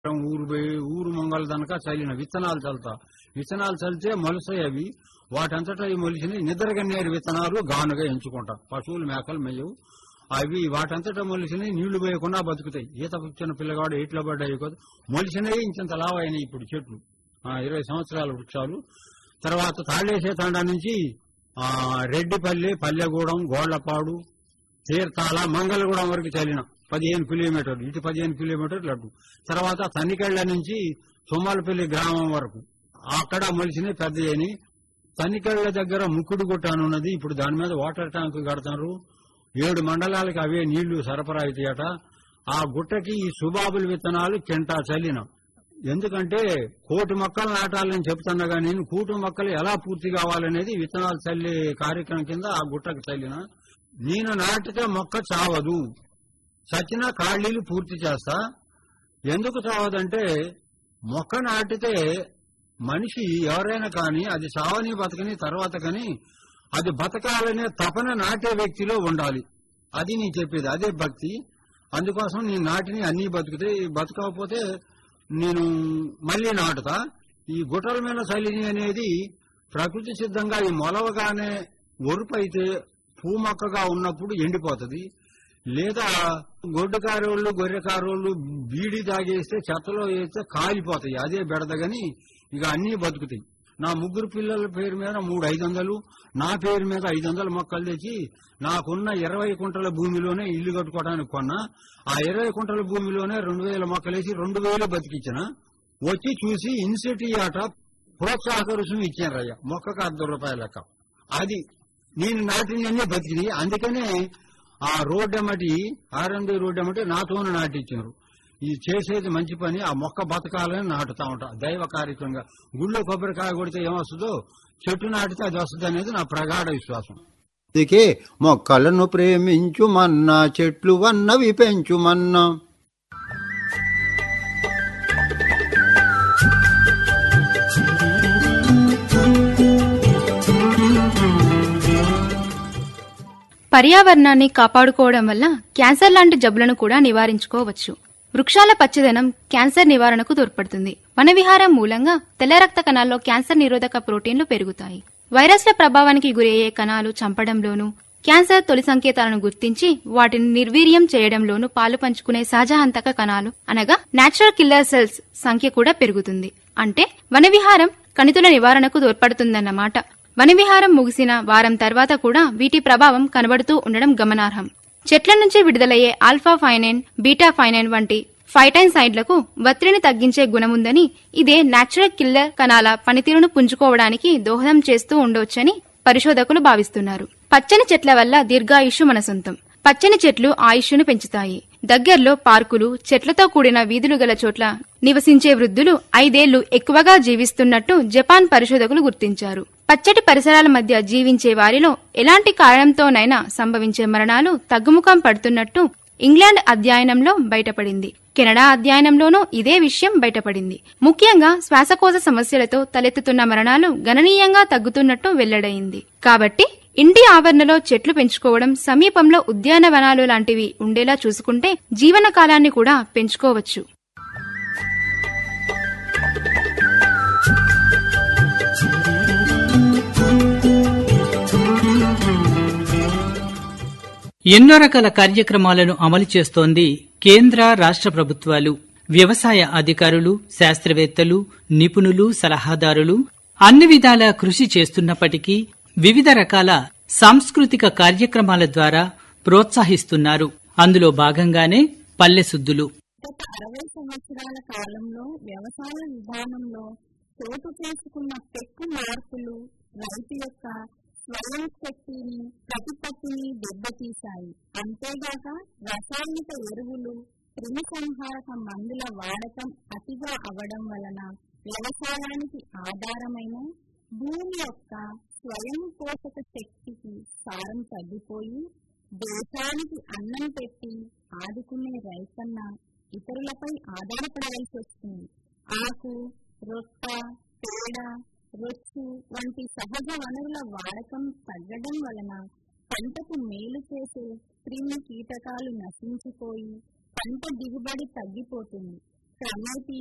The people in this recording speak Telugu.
ఊరు పోయి ఊరు మంగళ దనక చల్లిన విత్తనాలు చల్లుతా విత్తనాలు చల్లితే మొలసాయి అవి వాటంతటా ఈ మొలిచిన నిద్రగన్నేరు విత్తనాలు గానుగా ఎంచుకుంటా పశువులు మేకలు మెయ్యవు అవి వాటంతటా మొలిసినవి నీళ్లు పోయకుండా బతుకుతాయి ఈత చిన్న పిల్లగాడు ఎట్లా పడ్డాయి కదా మొలిసినవి ఇంత లావైనాయి ఇప్పుడు చెట్లు ఆ, ఇరవై సంవత్సరాల వృక్షాలు తర్వాత తాళేసే తండా నుంచి ఆ, రెడ్డిపల్లి పల్లెగూడెం గోళ్లపాడు తీర్థాల మంగళగూడెం వరకు చల్లిన పదిహేను కిలోమీటర్లు ఇటు పదిహేను కిలోమీటర్లు అటు తర్వాత తనికెళ్ల నుంచి తుమ్మలపల్లి గ్రామం వరకు అక్కడ మొలిసినవి పెద్ద అని తనికెళ్ల దగ్గర ముక్కుడు గుట్ట అని ఉన్నది ఇప్పుడు దాని మీద వాటర్ ట్యాంక్ కడతారు ఏడు మండలాలకి అవే నీళ్లు సరఫరా అవుతాయట ఆ గుట్టకి ఈ సుబాబుల విత్తనాలు కింటా చల్లిన ఎందుకంటే కోటి మొక్కలు నాటాలని చెప్తున్నా కానీ నేను కూటు మొక్కలు ఎలా పూర్తి కావాలనేది విత్తనాలు చల్లి కార్యక్రమం కింద ఆ గుట్టకు చల్లిన నేను నాటితే మొక్క చావదు చచ్చిన ఖాళీలు పూర్తి చేస్తా ఎందుకు చావదంటే మొక్క నాటితే మనిషి ఎవరైనా కానీ అది చావని బతకని తర్వాత కానీ అది బతకాలనే తపన నాటే వ్యక్తిలో ఉండాలి అది నేను చెప్పేది అదే భక్తి అందుకోసం నేను నాటిని అన్ని బతుకుతాయి బతకకపోతే నేను మళ్ళీ నాటుతా ఈ గుట్టల మీద చలిని అనేది ప్రకృతి సిద్ధంగా ఈ మొలవగానే ఒరుపు అయితే పూ మొక్కగా ఉన్నప్పుడు ఎండిపోతుంది లేదా గొడ్డు కారోళ్ళు గొర్రె కారోళ్ళు బీడి తాగేస్తే చెత్తలో వేస్తే కాలిపోతాయి అదే బెడదగని ఇక అన్నీ బతుకుతాయి నా ముగ్గురు పిల్లల పేరు మీద మూడు ఐదు వందలు నా పేరు మీద ఐదు వందల మొక్కలు తెచ్చి నాకున్న ఇరవై కుంటల భూమిలోనే ఇల్లు కట్టుకోవడానికి కొన్నా ఆ ఇరవై కుంటల భూమిలోనే రెండు వేల మొక్కలేసి రెండు వేలు బతికించిన వచ్చి చూసి ఇన్సిటీ ఆట ప్రోత్సాహక రుసుము ఇచ్చారయ్య మొక్కకు అర్ధ రూపాయల లెక్క అది నేను నాటినన్నీ బతికింది అందుకనే ఆ రోడ్డు ఎమ్మటి ఆర్ఎండి రోడ్డు ఎమ్మటి నాతోనే నాటించారు ఇది చేసేది మంచి పని ఆ మొక్క బతకాలని నాటుతా ఉంటా దైవ కార్యక్రమంగా గుళ్ళో కొబ్బరికాయ కొడితే ఏమొస్తుందో చెట్టు నాటితే అది వస్తుంది అనేది నా ప్రగాఢ విశ్వాసం అందుకే మొక్కలను ప్రేమించుమన్నా చెట్లు వన్నవి పెంచుమన్నా పర్యావరణాన్ని కాపాడుకోవడం వల్ల క్యాన్సర్ లాంటి జబ్బులను కూడా నివారించుకోవచ్చు వృక్షాల పచ్చదనం క్యాన్సర్ నివారణకు తోడ్పడుతుంది వనవిహారం మూలంగా తెల్ల రక్త కణాల్లో క్యాన్సర్ నిరోధక ప్రోటీన్లు పెరుగుతాయి వైరస్ల ప్రభావానికి గురయ్యే కణాలు చంపడంలోనూ క్యాన్సర్ తొలి సంకేతాలను గుర్తించి వాటిని నిర్వీర్యం చేయడంలోనూ పాలు పంచుకునే సహజహంతక కణాలు అనగా నాచురల్ కిల్లర్ సెల్స్ సంఖ్య కూడా పెరుగుతుంది అంటే వనవిహారం కణితుల నివారణకు తోడ్పడుతుందన్నమాట వనవిహారం ముగిసిన వారం తర్వాత కూడా వీటి ప్రభావం కనబడుతూ ఉండడం గమనార్హం చెట్ల నుంచి విడుదలయ్యే ఆల్ఫా ఫైనైన్ బీటా ఫైనైన్ వంటి ఫైటైన్ సైడ్లకు ఒత్తిడిని తగ్గించే గుణముందని ఇదే నాచురల్ కిల్లర్ కణాల పనితీరును పుంజుకోవడానికి దోహదం చేస్తూ ఉండవచ్చని పరిశోధకులు భావిస్తున్నారు పచ్చని చెట్ల వల్ల దీర్ఘాయుష్షు మన సొంతం పచ్చని చెట్లు ఆయుష్ను పెంచుతాయి దగ్గర్లో పార్కులు చెట్లతో కూడిన వీధులు గల చోట్ల నివసించే వృద్ధులు ఐదేళ్లు ఎక్కువగా జీవిస్తున్నట్టు జపాన్ పరిశోధకులు గుర్తించారు పచ్చటి పరిసరాల మధ్య జీవించే వారిలో ఎలాంటి కారణంతోనైనా సంభవించే మరణాలు తగ్గుముఖం పడుతున్నట్టు ఇంగ్లాండ్ అధ్యయనంలో బయటపడింది కెనడా అధ్యయనంలోనూ ఇదే విషయం బయటపడింది ముఖ్యంగా శ్వాసకోశ సమస్యలతో తలెత్తుతున్న మరణాలు గణనీయంగా తగ్గుతున్నట్టు వెల్లడైంది కాబట్టి ఇంటి ఆవరణలో చెట్లు పెంచుకోవడం సమీపంలో ఉద్యానవనాలు లాంటివి ఉండేలా చూసుకుంటే జీవన కాలాన్ని కూడా పెంచుకోవచ్చు ఎన్నో రకాల కార్యక్రమాలను అమలు చేస్తోంది కేంద్ర రాష్ట్ర ప్రభుత్వాలు వ్యవసాయ అధికారులు శాస్త్రవేత్తలు నిపుణులు సలహాదారులు అన్ని విధాల కృషి చేస్తున్నప్పటికీ వివిధ రకాల సాంస్కృతిక కార్యక్రమాల ద్వారా ప్రోత్సహిస్తున్నారు అందులో భాగంగానే పల్లెసుద్దులు గత అరవై సంవత్సరాల కాలంలో వ్యవసాయ విధానంలో చోటు చేసుకున్న పెక్కు మార్పులు రైతు యొక్క స్వయం శక్తిని ప్రతిపత్తిని దెబ్బతీశాయి అంతేగాక రసాయనిక ఎరువులు క్రిమి సంహారక మందుల వాడకం అతిగా అవడం వలన వ్యవసాయానికి ఆధారమైన భూమి యొక్క స్వయం పోషక శక్తికి సారం తగ్గిపోయి దేశానికి అన్నం పెట్టి ఆదుకునే రైతన్న ఇతరులపై ఆధారపడవలసి వస్తుంది ఆకు రొట్ట పేడ రొచ్చు వంటి సహజ వనరుల వాడకం తగ్గడం వలన పంటకు మేలు చేసే క్రిమి కీటకాలు నశించిపోయి పంట దిగుబడి తగ్గిపోతుంది క్రమేపీ